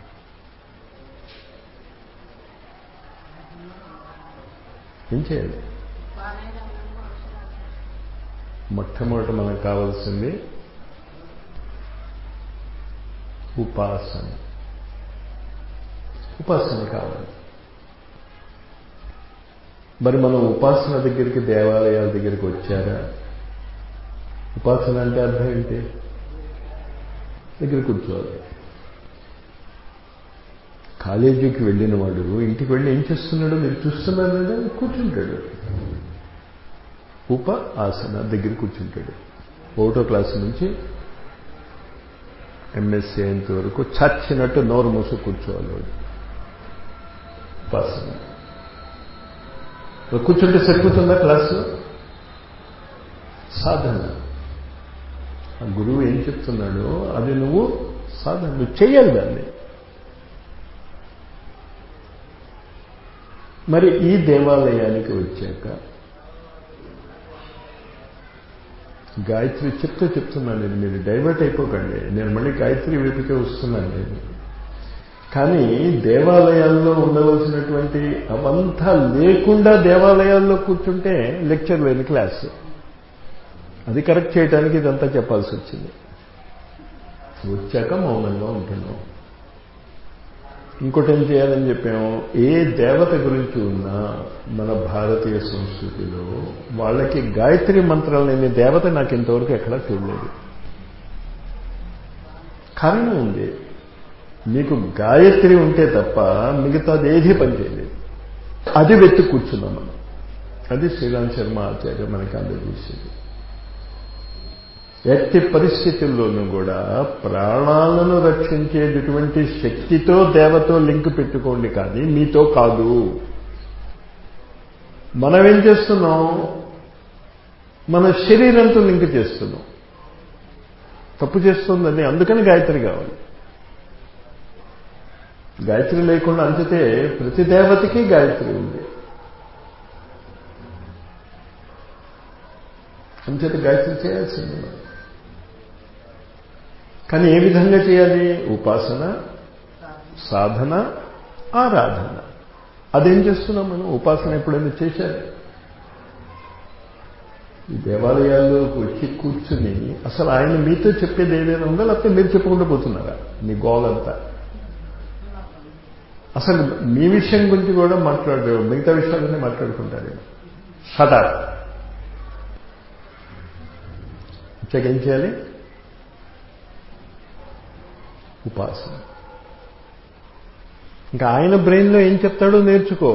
ఏం చేయాలి మొట్టమొదట మనకు కావాల్సింది ఉపాసన ఉపాసన కావాలి మరి మనం ఉపాసన దగ్గరికి దేవాలయాల దగ్గరికి వచ్చారా ఉపాసన అంటే అర్థం ఏంటి దగ్గర కూర్చోవాలి కాలేజీకి వెళ్ళిన వాడు ఇంటికి వెళ్ళి ఏం చేస్తున్నాడో మీరు చూస్తున్నారు లేదా కూర్చుంటాడు ఉప ఆసన దగ్గర కూర్చుంటాడు ఒకటో క్లాస్ నుంచి ఎంఎస్సీ అయ్యేంత వరకు చచ్చినట్టు నోరు మూసు కూర్చోవాలి వాడు ఉపాసన కూర్చుంటే సరిపోతుందా క్లాసు సాధన ఆ గురువు ఏం చెప్తున్నాడో అది నువ్వు సాధన నువ్వు చేయాలి దాన్ని మరి ఈ దేవాలయానికి వచ్చాక గాయత్రి చెప్తూ చెప్తున్నాను నేను మీరు డైవర్ట్ అయిపోకండి నేను మళ్ళీ గాయత్రి వైపుకే వస్తున్నాను నేను కానీ దేవాలయాల్లో ఉండవలసినటువంటి అవంతా లేకుండా దేవాలయాల్లో కూర్చుంటే లెక్చర్ లేని క్లాస్ అది కరెక్ట్ చేయడానికి ఇదంతా చెప్పాల్సి వచ్చింది వచ్చాక మౌనంగా ఉంటున్నాం ఇంకోటి ఏం చేయాలని చెప్పాము ఏ దేవత గురించి ఉన్నా మన భారతీయ సంస్కృతిలో వాళ్ళకి గాయత్రి మంత్రం లేని దేవత నాకు ఇంతవరకు ఎక్కడా చూడలేదు కారణం ఉంది మీకు గాయత్రి ఉంటే తప్ప మిగతాది ఏదీ పనిచేయలేదు అది వెతు కూర్చున్నాం మనం అది శ్రీరామ్ శర్మ ఆచార్య మనకి అందజేసేది ఎట్టి పరిస్థితుల్లోనూ కూడా ప్రాణాలను రక్షించేటటువంటి శక్తితో దేవతో లింక్ పెట్టుకోండి కానీ మీతో కాదు మనం ఏం చేస్తున్నాం మన శరీరంతో లింక్ చేస్తున్నాం తప్పు చేస్తుందని అందుకని గాయత్రి కావాలి గాయత్రి లేకుండా అంచితే ప్రతి దేవతకి గాయత్రి ఉంది అంచేత గాయత్రి చేయాల్సింది మనం కానీ ఏ విధంగా చేయాలి ఉపాసన సాధన ఆరాధన అదేం చేస్తున్నాం మనం ఉపాసన ఎప్పుడైనా చేశారు ఈ దేవాలయాల్లోకి వచ్చి కూర్చుని అసలు ఆయన మీతో చెప్పేది ఏదైనా ఉందో లేకపోతే మీరు చెప్పుకుంటూ పోతున్నారా మీ గోలంతా అసలు మీ విషయం గురించి కూడా మాట్లాడరు మిగతా విషయాలన్నీ మాట్లాడుకుంటారు సదా ఇచ్చాక ఏం చేయాలి ఉపాసన ఇంకా ఆయన బ్రెయిన్లో ఏం చెప్తాడో నేర్చుకో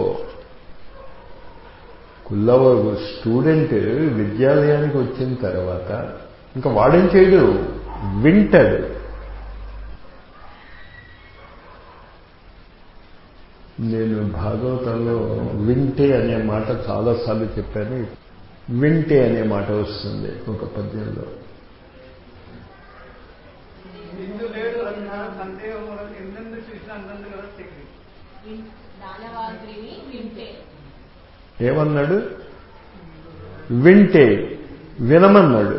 కుల్లవ స్టూడెంట్ విద్యాలయానికి వచ్చిన తర్వాత ఇంకా వాడేం చేయడు వింటాడు నేను భాగవతంలో వింటే అనే మాట చాలాసార్లు చెప్పాను వింటే అనే మాట వస్తుంది ఒక పద్యంలో ఇందు లేడు అన్న సందేహం ఎందెందు చూసిన అందందు కదా తెగి విన్- దానవాగ్రిని వింటే ఏమన్నాడు వింటే వినమన్నాడు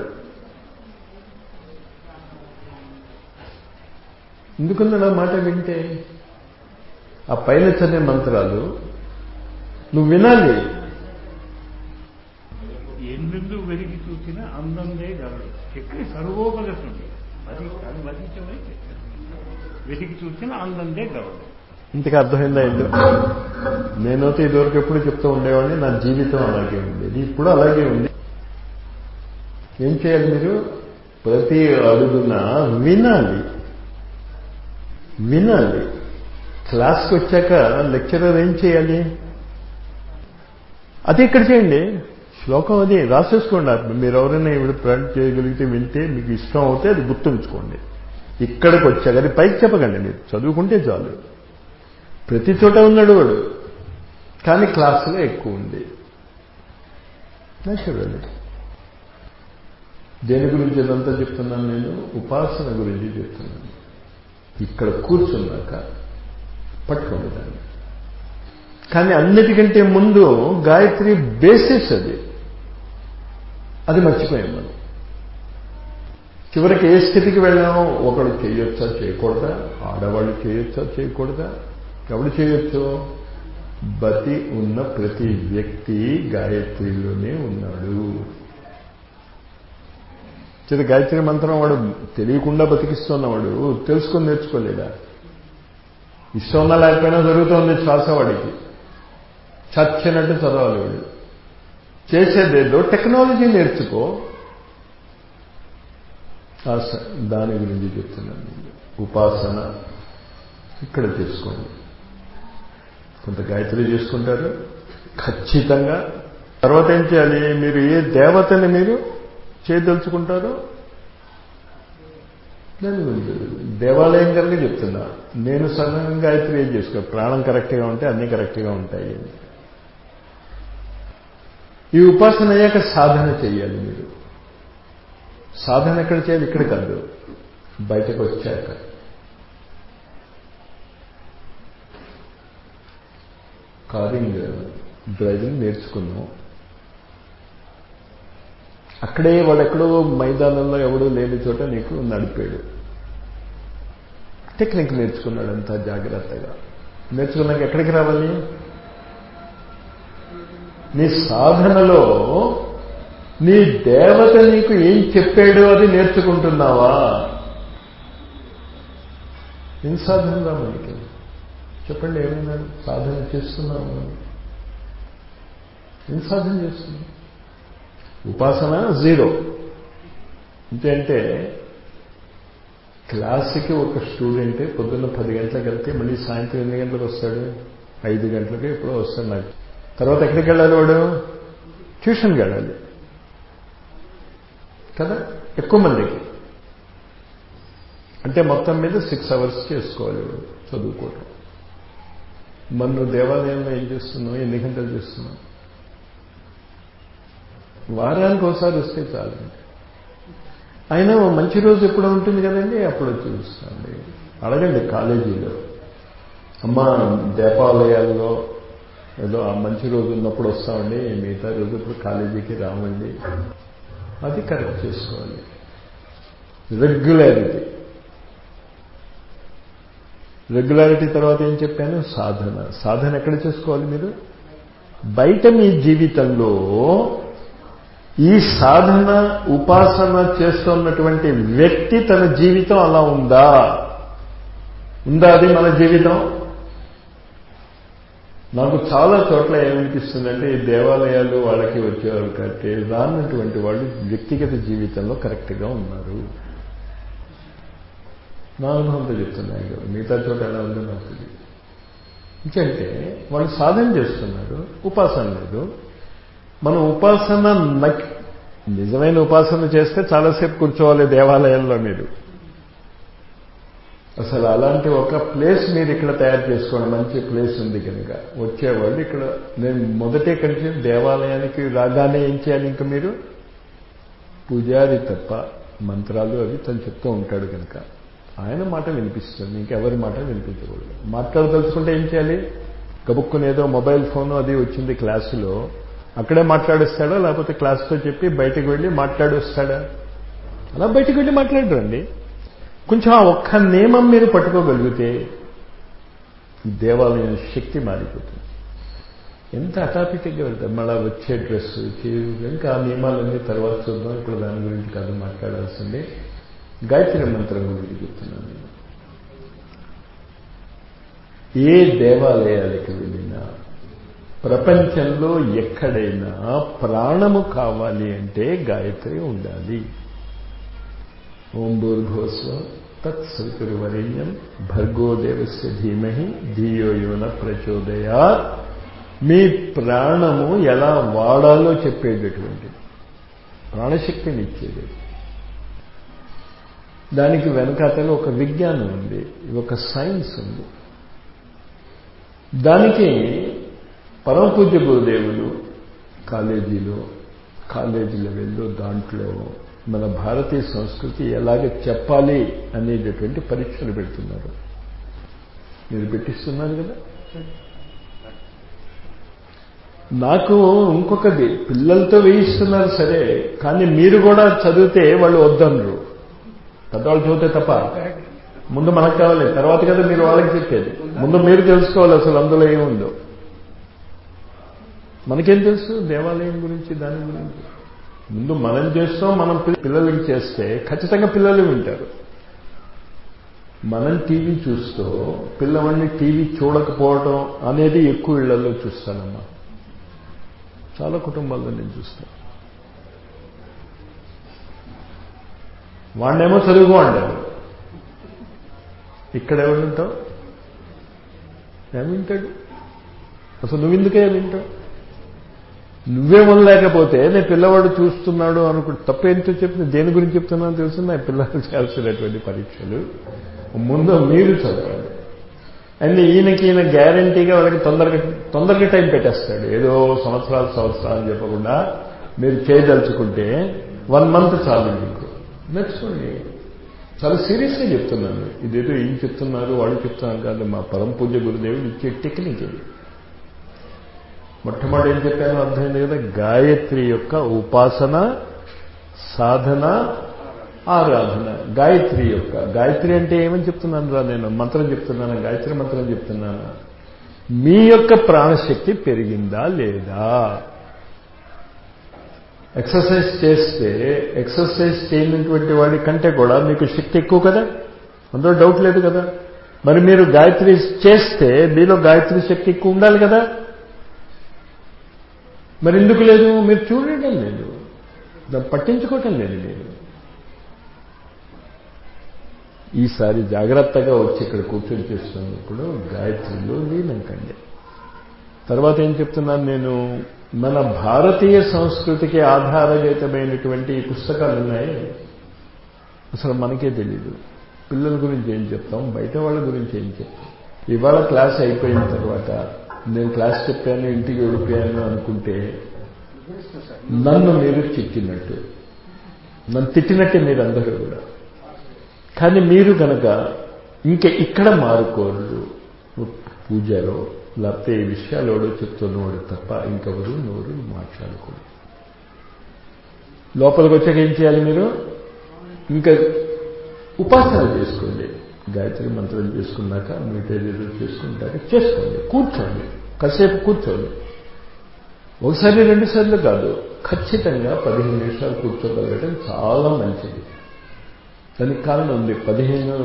ఎందుకన్నాడు ఆ మాట వింటే ఆ పైన చదివే మంత్రాలు నువ్వు వినాలి ఎందెందు వెలిగి చూసిన అందందే గలడు చక్రి సర్వోపదశుడు అది అది వధించమని చెప్పాడు వెతికి చూసిన అందందే గలడు ఇంతకు అర్థమైందా ఏంటో నేనైతే ఇదివరకు ఎప్పుడు చెప్తూ ఉండేవాడిని నా జీవితం అలాగే ఉండేది ఇప్పుడు అలాగే ఉంది ఏం చేయాలి మీరు ప్రతి అడుగున వినాలి వినాలి క్లాస్కి వచ్చాక లెక్చరర్ ఏం చేయాలి అది ఇక్కడ చేయండి శ్లోకం అది రాసేసుకోండి అది మీరు ఎవరైనా ఇప్పుడు ప్రింట్ చేయగలిగితే వింటే మీకు ఇష్టం అవుతే అది గుర్తుంచుకోండి ఇక్కడికి వచ్చాక అది పైకి చెప్పకండి మీరు చదువుకుంటే చాలు ప్రతి చోట ఉన్నాడు వాడు కానీ క్లాసులో ఎక్కువ ఉంది చూడండి దేని గురించి ఇదంతా చెప్తున్నాను నేను ఉపాసన గురించి చెప్తున్నాను ఇక్కడ కూర్చున్నాక పట్టుకోండి దాన్ని కానీ అన్నిటికంటే ముందు గాయత్రి బేసిస్ అది అది మర్చిపోయాం మనం చివరికి ఏ స్థితికి వెళ్ళామో ఒకడు చేయొచ్చా చేయకూడదా ఆడవాళ్ళు చేయొచ్చా చేయకూడదా ఎవడు చేయొచ్చు బతి ఉన్న ప్రతి వ్యక్తి గాయత్రిలోనే ఉన్నాడు చిన్న గాయత్రి మంత్రం వాడు తెలియకుండా బతికిస్తున్నవాడు తెలుసుకొని నేర్చుకోలేదా ఇష్టం ఉన్నా లేకపోయినా జరుగుతోంది శ్వాస వాడికి చచ్చినట్టు చదవాలి వాడు చేసేదేదో టెక్నాలజీ నేర్చుకో ఆ స- దాని గురించి చెప్తున్నాను నేను. ఉపాసన ఇక్కడ చేసుకోండి కొంత గాయత్రి చేసుకుంటారు ఖచ్చితంగా తర్వాత ఏం చేయాలి మీరు ఏ దేవతని మీరు చేయదలుచుకుంటారో దాని గురించి దేవాలయం కనుక చెప్తున్నా నేను సడన్గా గాయత్రి ఏం చేసుకో ప్రాణం కరెక్ట్గా ఉంటే అన్నీ కరెక్ట్గా ఉంటాయి ఈ ఉపాసన అయ్యాక సాధన చేయాలి మీరు సాధన ఎక్కడ చేయాలి ఇక్కడ కాదు బయటకు వచ్చాక కారింగ్ డ్రైవింగ్ నేర్చుకున్నాం అక్కడే వాడెక్కడో మైదానంలో ఎవడో లేని చోట నీకు నడిపాడు టెక్నిక్ నేర్చుకున్నాడు అంతా జాగ్రత్తగా నేర్చుకున్నాక ఎక్కడికి రావాలి నీ సాధనలో నీ దేవత నీకు ఏం చెప్పాడు అది నేర్చుకుంటున్నావా ఏం సాధన రా మనకి చెప్పండి ఏమైనా సాధన చేస్తున్నావు ఏం సాధన చేస్తున్నావు ఉపాసన జీరో అంటే క్లాస్కి ఒక స్టూడెంట్ పొద్దున్న పది గంటలకు వెళ్తే మళ్ళీ సాయంత్రం ఎన్ని గంటలకు వస్తాడు ఐదు గంటలకి ఎప్పుడో వస్తాడు నాకు తర్వాత ఎక్కడికి వెళ్ళాలి వాడు ట్యూషన్కి వెళ్ళాలి కదా ఎక్కువ మందికి అంటే మొత్తం మీద సిక్స్ అవర్స్ చేసుకోవాలి వాడు చదువుకోవటం మన నువ్వు దేవాలయంలో ఏం చేస్తున్నావు ఎన్ని గంటలు చేస్తున్నావు వారానికి ఒకసారి వస్తే చాలు అయినా ఓ మంచి రోజు ఎప్పుడు ఉంటుంది కదండి అప్పుడు చూస్తాండి అడగండి కాలేజీలో అమ్మ దేవాలయాల్లో ఏదో ఆ మంచి రోజు ఉన్నప్పుడు వస్తామండి మిగతా రోజు ఇప్పుడు కాలేజీకి రామండి అది కరెక్ట్ చేసుకోవాలి రెగ్యులారిటీ రెగ్యులారిటీ తర్వాత ఏం చెప్పాను సాధన సాధన ఎక్కడ చేసుకోవాలి మీరు బయట మీ జీవితంలో ఈ సాధన ఉపాసన చేస్తున్నటువంటి వ్యక్తి తన జీవితం అలా ఉందా ఉందా అది మన జీవితం నాకు చాలా చోట్ల ఏమనిపిస్తుందంటే ఈ దేవాలయాలు వాళ్ళకి వచ్చేవారు కంటే రానటువంటి వాళ్ళు వ్యక్తిగత జీవితంలో కరెక్ట్గా ఉన్నారు నా అనుభవంతో చెప్తున్నాయి మిగతా చోట ఎలా ఉందో నాకు తెలియదు ఇంకంటే వాళ్ళు సాధన చేస్తున్నారు ఉపాసన లేదు మనం ఉపాసన నక్ నిజమైన ఉపాసన చేస్తే చాలాసేపు కూర్చోవాలి దేవాలయంలో మీరు అసలు అలాంటి ఒక ప్లేస్ మీరు ఇక్కడ తయారు చేసుకోండి మంచి ప్లేస్ ఉంది కనుక వచ్చేవాళ్ళు ఇక్కడ నేను మొదటే కలిసి దేవాలయానికి రాగానే ఏం చేయాలి ఇంకా మీరు పూజారి తప్ప మంత్రాలు అవి తను చెప్తూ ఉంటాడు కనుక ఆయన మాట వినిపిస్తుంది ఇంకెవరి మాట వినిపించకూడదు మాట్లాడదలుచుకుంటే ఏం చేయాలి గబుక్కుని ఏదో మొబైల్ ఫోన్ అది వచ్చింది క్లాసులో అక్కడే మాట్లాడిస్తాడా లేకపోతే క్లాస్తో చెప్పి బయటకు వెళ్ళి మాట్లాడొస్తాడా అలా బయటకు వెళ్ళి మాట్లాడరండి కొంచెం ఆ ఒక్క నియమం మీరు పట్టుకోగలిగితే ఈ దేవాలయం శక్తి మారిపోతుంది ఎంత అటాపిటిక్గా వెళ్తారు మళ్ళీ వచ్చే డ్రెస్ ఇంకా ఆ నియమాలన్నీ తర్వాత చూద్దాం ఇప్పుడు దాని గురించి కాదు మాట్లాడాల్సిందే గాయత్రి మంత్రం గురించి చెప్తున్నాను నేను ఏ దేవాలయాలకు వెళ్ళినా ప్రపంచంలో ఎక్కడైనా ప్రాణము కావాలి అంటే గాయత్రి ఉండాలి ఓం భూర్భోస్వ తత్సవితుర్వరేణ్యం భర్గో దేవస్య ధీమహి ధియో యోన ప్రచోదయా మీ ప్రాణము ఎలా వాడాలో చెప్పేటటువంటి ప్రాణశక్తిని ఇచ్చేది దానికి వెనకాతలో ఒక విజ్ఞానం ఉంది ఒక సైన్స్ ఉంది దానికి పరమ పూజ్య గురుదేవులు కాలేజీలో కాలేజీ లెవెల్లో దాంట్లో మన భారతీయ సంస్కృతి ఎలాగ చెప్పాలి అనేటటువంటి పరీక్షలు పెడుతున్నారు మీరు పెట్టిస్తున్నారు కదా నాకు ఇంకొకటి పిల్లలతో వేయిస్తున్నారు సరే కానీ మీరు కూడా చదివితే వాళ్ళు వద్దనరు పెద్దవాళ్ళు చదివితే తప్ప ముందు మనకు కావాలి తర్వాత కదా మీరు వాళ్ళకి చెప్పేది ముందు మీరు తెలుసుకోవాలి అసలు అందులో ఏముందో మనకేం తెలుసు దేవాలయం గురించి దాని గురించి ముందు మనం చేస్తాం మనం పిల్లలకి చేస్తే ఖచ్చితంగా పిల్లలు వింటారు మనం టీవీ చూస్తూ పిల్లవాడిని టీవీ చూడకపోవడం అనేది ఎక్కువ ఇళ్లలో చూస్తానమ్మా చాలా కుటుంబాల్లో నేను చూస్తాను వాడినేమో చదువుకో అంటారు ఇక్కడ ఎవరు వింటావు ఏం వింటాడు అసలు నువ్వు ఎందుకే వింటావు నువ్వే ఉండలేకపోతే నేను పిల్లవాడు చూస్తున్నాడు అనుకుంటు తప్పేంటో చెప్పిన దేని గురించి చెప్తున్నానో తెలుసు నా పిల్లలు చేయాల్సినటువంటి పరీక్షలు ముందు మీరు చదవాలి అండ్ ఈయనకి ఈయన గ్యారంటీగా వాళ్ళకి తొందరగా తొందరగా టైం పెట్టేస్తాడు ఏదో సంవత్సరాలు సంవత్సరాలు చెప్పకుండా మీరు చేయదలుచుకుంటే వన్ మంత్ చాలు మీకు నేర్చుకోండి చాలా సీరియస్గా చెప్తున్నాను ఇదేదో ఏం చెప్తున్నారు వాళ్ళు చెప్తున్నారు కాదు మా పరమ పూజ గురుదేవుడు ఇచ్చే టెక్నిక్ ఇది మొట్టమొదటి ఏం చెప్పాను అర్థమైంది కదా గాయత్రి యొక్క ఉపాసన సాధన ఆరాధన గాయత్రి యొక్క గాయత్రి అంటే ఏమని చెప్తున్నాను రా నేను మంత్రం చెప్తున్నాను గాయత్రి మంత్రం చెప్తున్నాను మీ యొక్క ప్రాణశక్తి పెరిగిందా లేదా ఎక్సర్సైజ్ చేస్తే ఎక్సర్సైజ్ చేయనటువంటి వాడి కంటే కూడా మీకు శక్తి ఎక్కువ కదా అందులో డౌట్ లేదు కదా మరి మీరు గాయత్రి చేస్తే మీలో గాయత్రి శక్తి ఎక్కువ ఉండాలి కదా మరి ఎందుకు లేదు మీరు చూడటం లేదు దాన్ని పట్టించుకోవటం లేదు మీరు ఈసారి జాగ్రత్తగా వచ్చి ఇక్కడ కూర్చొని చేస్తున్నప్పుడు గాయత్రిలో లీనంకండి తర్వాత ఏం చెప్తున్నాను నేను మన భారతీయ సంస్కృతికి ఆధారగతమైనటువంటి ఈ పుస్తకాలు ఉన్నాయి అసలు మనకే తెలీదు పిల్లల గురించి ఏం చెప్తాం బయట వాళ్ళ గురించి ఏం చెప్తాం ఇవాళ క్లాస్ అయిపోయిన తర్వాత నేను క్లాస్ చెప్పాను ఇంటికి వెళ్ళిపోయాను అనుకుంటే నన్ను మీరు చిక్కినట్టు నన్ను తిట్టినట్టే మీరందరూ కూడా కానీ మీరు కనుక ఇంకా ఇక్కడ మారుకోరు పూజలో లేకపోతే ఈ విషయాలు ఎవడో చెప్తున్నవాడు తప్ప ఇంకెవరు నోరు మాట్లాడుకోరు లోపలికి వచ్చాక ఏం చేయాలి మీరు ఇంకా ఉపాసన చేసుకోండి గాయత్రి మంత్రం చేసుకున్నాక మీటేదో చేసుకుంటాక చేసుకోండి కూర్చోండి కాసేపు కూర్చోండి ఒకసారి రెండు సార్లు కాదు ఖచ్చితంగా పదిహేను నిమిషాలు కూర్చోగలగడం చాలా మంచిది దానికి కారణం ఉంది పదిహేను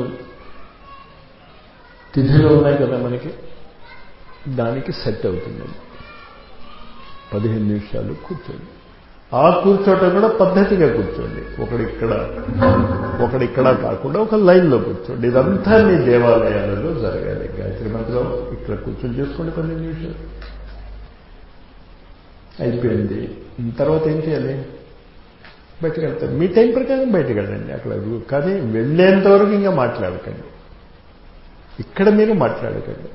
తిథిలో ఉన్నాయి కదా మనకి దానికి సెట్ అవుతుంది పదిహేను నిమిషాలు కూర్చోండి ఆ కూర్చోటం కూడా పద్ధతిగా కూర్చోండి ఒకడిక్కడ ఒకడిక్కడ కాకుండా ఒక లైన్లో కూర్చోండి ఇదంతా మీ దేవాలయాలలో జరగాలి గాయత్రి మంత్రం ఇక్కడ కూర్చొని చేసుకోండి పన్నెండు నిమిషాలు అయిపోయింది తర్వాత ఏం చేయాలి బయటకు వెళ్తారు మీ టైం ప్రకారం బయటకు వెళ్ళండి అక్కడ కానీ వెళ్ళేంత వరకు ఇంకా మాట్లాడకండి ఇక్కడ మీరు మాట్లాడకండి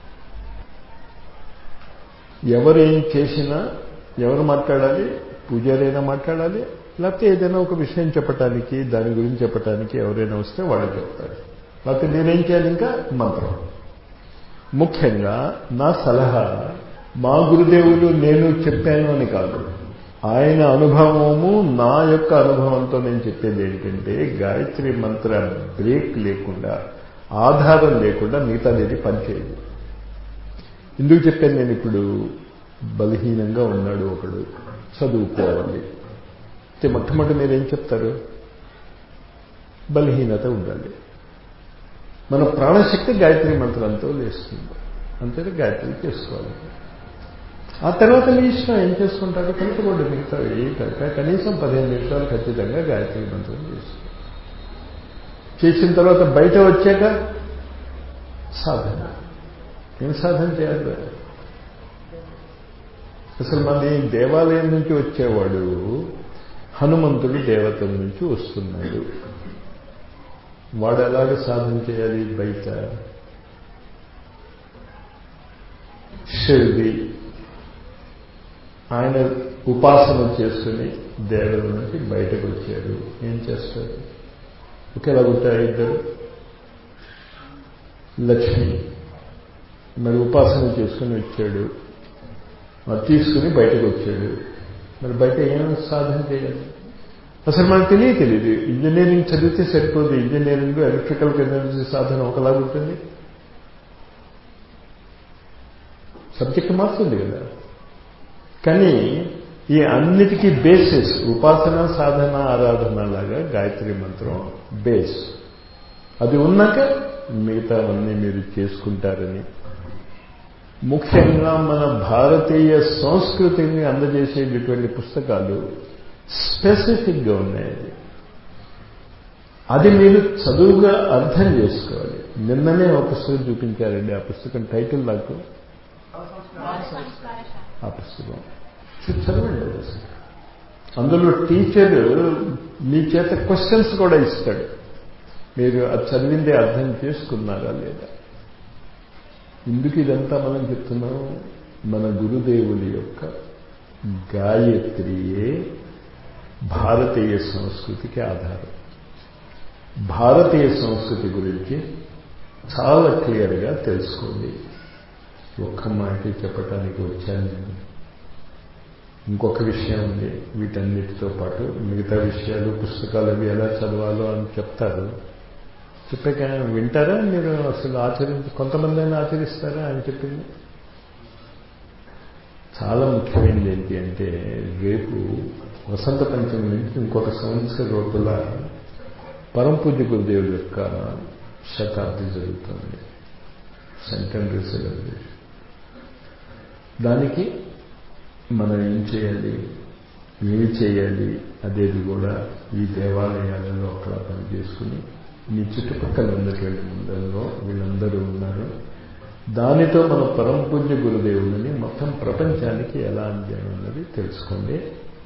ఎవరు ఏం చేసినా ఎవరు మాట్లాడాలి పూజారైనా మాట్లాడాలి లేకపోతే ఏదైనా ఒక విషయం చెప్పటానికి దాని గురించి చెప్పటానికి ఎవరైనా వస్తే వాళ్ళు చెప్తారు లేకపోతే నేనేం చేయాలి ఇంకా మంత్రం ముఖ్యంగా నా సలహా మా గురుదేవులు నేను చెప్పాను అని కాదు ఆయన అనుభవము నా యొక్క అనుభవంతో నేను చెప్పేది ఏంటంటే గాయత్రి మంత్ర బ్రేక్ లేకుండా ఆధారం లేకుండా మిగతాది పనిచేయదు ఎందుకు చెప్పాను నేను ఇప్పుడు బలహీనంగా ఉన్నాడు ఒకడు చదువుకోవాలి అయితే మొట్టమొదటి మీరేం చెప్తారు బలహీనత ఉండాలి మన ప్రాణశక్తి గాయత్రి మంత్రంతో లేస్తుంది అంతే గాయత్రి చేసుకోవాలి ఆ తర్వాత మీ ఇష్టం ఏం చేసుకుంటారో కలుపుకోండి మిగతా ఏ కనుక కనీసం పదిహేను నిమిషాలు ఖచ్చితంగా గాయత్రి మంత్రం చేసుకోవాలి చేసిన తర్వాత బయట వచ్చాక సాధన ఏం సాధన చేయాలి అసలు మన దేవాలయం నుంచి వచ్చేవాడు హనుమంతుడు దేవతల నుంచి వస్తున్నాడు వాడు ఎలాగ సాధన చేయాలి బయట షిర్ది ఆయన ఉపాసన చేసుకుని దేవత నుంచి బయటకు వచ్చాడు ఏం చేస్తాడు ఒకేలా ఉంటారు ఇద్దరు లక్ష్మి మరి ఉపాసన చేసుకుని వచ్చాడు మరి తీసుకుని బయటకు వచ్చాడు మరి బయట ఏం సాధన చేయాలి అసలు మనకు తెలియ తెలియదు ఇంజనీరింగ్ చదివితే సరిపోదు ఇంజనీరింగ్ ఎలక్ట్రికల్ ఎనర్జీ సాధన ఒకలాగా ఉంటుంది సబ్జెక్ట్ మారుతుంది కదా కానీ ఈ అన్నిటికీ బేసిస్ ఉపాసన సాధన ఆరాధన లాగా గాయత్రి మంత్రం బేస్ అది ఉన్నాక మిగతావన్నీ మీరు చేసుకుంటారని ముఖ్యంగా మన భారతీయ సంస్కృతిని అందజేసేటటువంటి పుస్తకాలు స్పెసిఫిక్గా ఉన్నాయి అది అది మీరు చదువుగా అర్థం చేసుకోవాలి నిన్ననే ఒక పుస్తకం చూపించారండి ఆ పుస్తకం టైటిల్ నాకు ఆ పుస్తకం చదవండి అది అసలు అందులో టీచర్ మీ చేత క్వశ్చన్స్ కూడా ఇస్తాడు మీరు అది చదివిందే అర్థం చేసుకున్నారా లేదా ఎందుకు ఇదంతా మనం చెప్తున్నాం మన గురుదేవుని యొక్క గాయత్రియే భారతీయ సంస్కృతికి ఆధారం భారతీయ సంస్కృతి గురించి చాలా క్లియర్గా తెలుసుకోండి ఒక్క మాట చెప్పటానికి వచ్చాను నేను ఇంకొక విషయం ఉంది వీటన్నిటితో పాటు మిగతా విషయాలు పుస్తకాలు అవి ఎలా చదవాలో అని చెప్తారు చెప్పాక వింటారా మీరు అసలు ఆచరించ కొంతమంది అయినా ఆచరిస్తారా అని చెప్పింది చాలా ముఖ్యమైనది ఏంటి అంటే రేపు వసంత పంచమి నుంచి ఇంకొక సంవత్సర లోపల పరంపూజ్య గురుదేవుల యొక్క శతాబ్ది జరుగుతుంది సెంటనరీ సెలబ్రేషన్ దానికి మనం ఏం చేయాలి ఏమి చేయాలి అనేది కూడా ఈ దేవాలయాలలో అక్కడ పని చేసుకుని మీ చుట్టుపక్కల ఉన్నటువంటి ముందల్లో వీళ్ళందరూ ఉన్నారు దానితో మన పరంపూజ్య గురుదేవులని మొత్తం ప్రపంచానికి ఎలా అందామన్నది తెలుసుకోండి